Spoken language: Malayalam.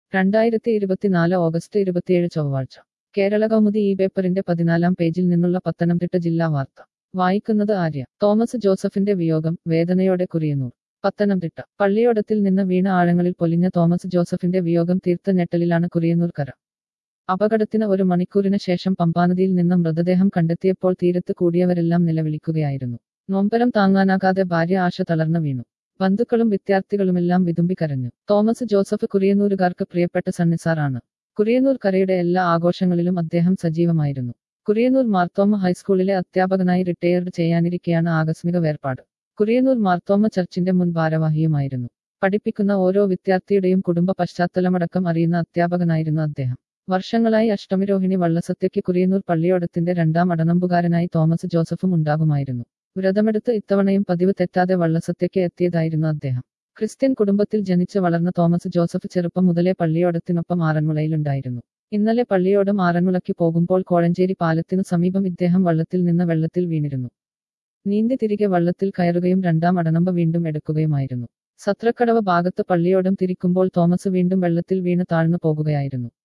രണ്ടായിരത്തി ഇരുപത്തിനാല് ഓഗസ്റ്റ് ഇരുപത്തിയേഴ് ചൊവ്വാഴ്ച കേരള കൗമുദി ഈ പേപ്പറിന്റെ പതിനാലാം പേജിൽ നിന്നുള്ള പത്തനംതിട്ട ജില്ലാ വാർത്ത വായിക്കുന്നത് ആര്യ തോമസ് ജോസഫിന്റെ വിയോഗം വേദനയോടെ കുറിയനൂർ പത്തനംതിട്ട പള്ളിയോടത്തിൽ നിന്ന് വീണ ആഴങ്ങളിൽ പൊലിഞ്ഞ തോമസ് ജോസഫിന്റെ വിയോഗം തീർത്ത ഞെട്ടലിലാണ് കുറിയനൂർ കര അപകടത്തിന് ഒരു മണിക്കൂറിന് ശേഷം പമ്പാനദിയിൽ നിന്ന് മൃതദേഹം കണ്ടെത്തിയപ്പോൾ തീരത്ത് കൂടിയവരെല്ലാം നിലവിളിക്കുകയായിരുന്നു നൊമ്പരം താങ്ങാനാകാതെ ഭാര്യ ആശ തളർന്നു വീണു ബന്ധുക്കളും വിദ്യാർത്ഥികളുമെല്ലാം വിതുമ്പി കരഞ്ഞു തോമസ് ജോസഫ് കുറിയന്നൂരുകാർക്ക് പ്രിയപ്പെട്ട സണ്ണിസാറാണ് കുറിയന്നൂർ കരയുടെ എല്ലാ ആഘോഷങ്ങളിലും അദ്ദേഹം സജീവമായിരുന്നു കുറിയന്നൂർ മാർത്തോമ ഹൈസ്കൂളിലെ അധ്യാപകനായി റിട്ടയർഡ് ചെയ്യാനിരിക്കെയാണ് ആകസ്മിക വേർപാട് കുറിയന്നൂർ മാർത്തോമ ചർച്ചിന്റെ മുൻ ഭാരവാഹിയുമായിരുന്നു പഠിപ്പിക്കുന്ന ഓരോ വിദ്യാർത്ഥിയുടെയും കുടുംബ പശ്ചാത്തലമടക്കം അറിയുന്ന അധ്യാപകനായിരുന്നു അദ്ദേഹം വർഷങ്ങളായി അഷ്ടമിരോഹിണി വള്ളസത്യയ്ക്ക് കുറിയന്നൂർ പള്ളിയോടത്തിന്റെ രണ്ടാം അടനമ്പുകാരനായി തോമസ് ജോസഫും ഉണ്ടാകുമായിരുന്നു വ്രതമെടുത്ത് ഇത്തവണയും പതിവ് തെറ്റാതെ വള്ളസത്യയ്ക്ക് എത്തിയതായിരുന്നു അദ്ദേഹം ക്രിസ്ത്യൻ കുടുംബത്തിൽ ജനിച്ച് വളർന്ന തോമസ് ജോസഫ് ചെറുപ്പം മുതലേ പള്ളിയോടത്തിനൊപ്പം ആറന്മുളയിലുണ്ടായിരുന്നു ഇന്നലെ പള്ളിയോടം ആറന്മുളയ്ക്ക് പോകുമ്പോൾ കോഴഞ്ചേരി പാലത്തിനു സമീപം ഇദ്ദേഹം വള്ളത്തിൽ നിന്ന് വെള്ളത്തിൽ വീണിരുന്നു നീന്തി തിരികെ വള്ളത്തിൽ കയറുകയും രണ്ടാം അടനമ്പ വീണ്ടും എടുക്കുകയുമായിരുന്നു സത്രക്കടവ് ഭാഗത്ത് പള്ളിയോടം തിരിക്കുമ്പോൾ തോമസ് വീണ്ടും വെള്ളത്തിൽ വീണ് താഴ്ന്നു പോകുകയായിരുന്നു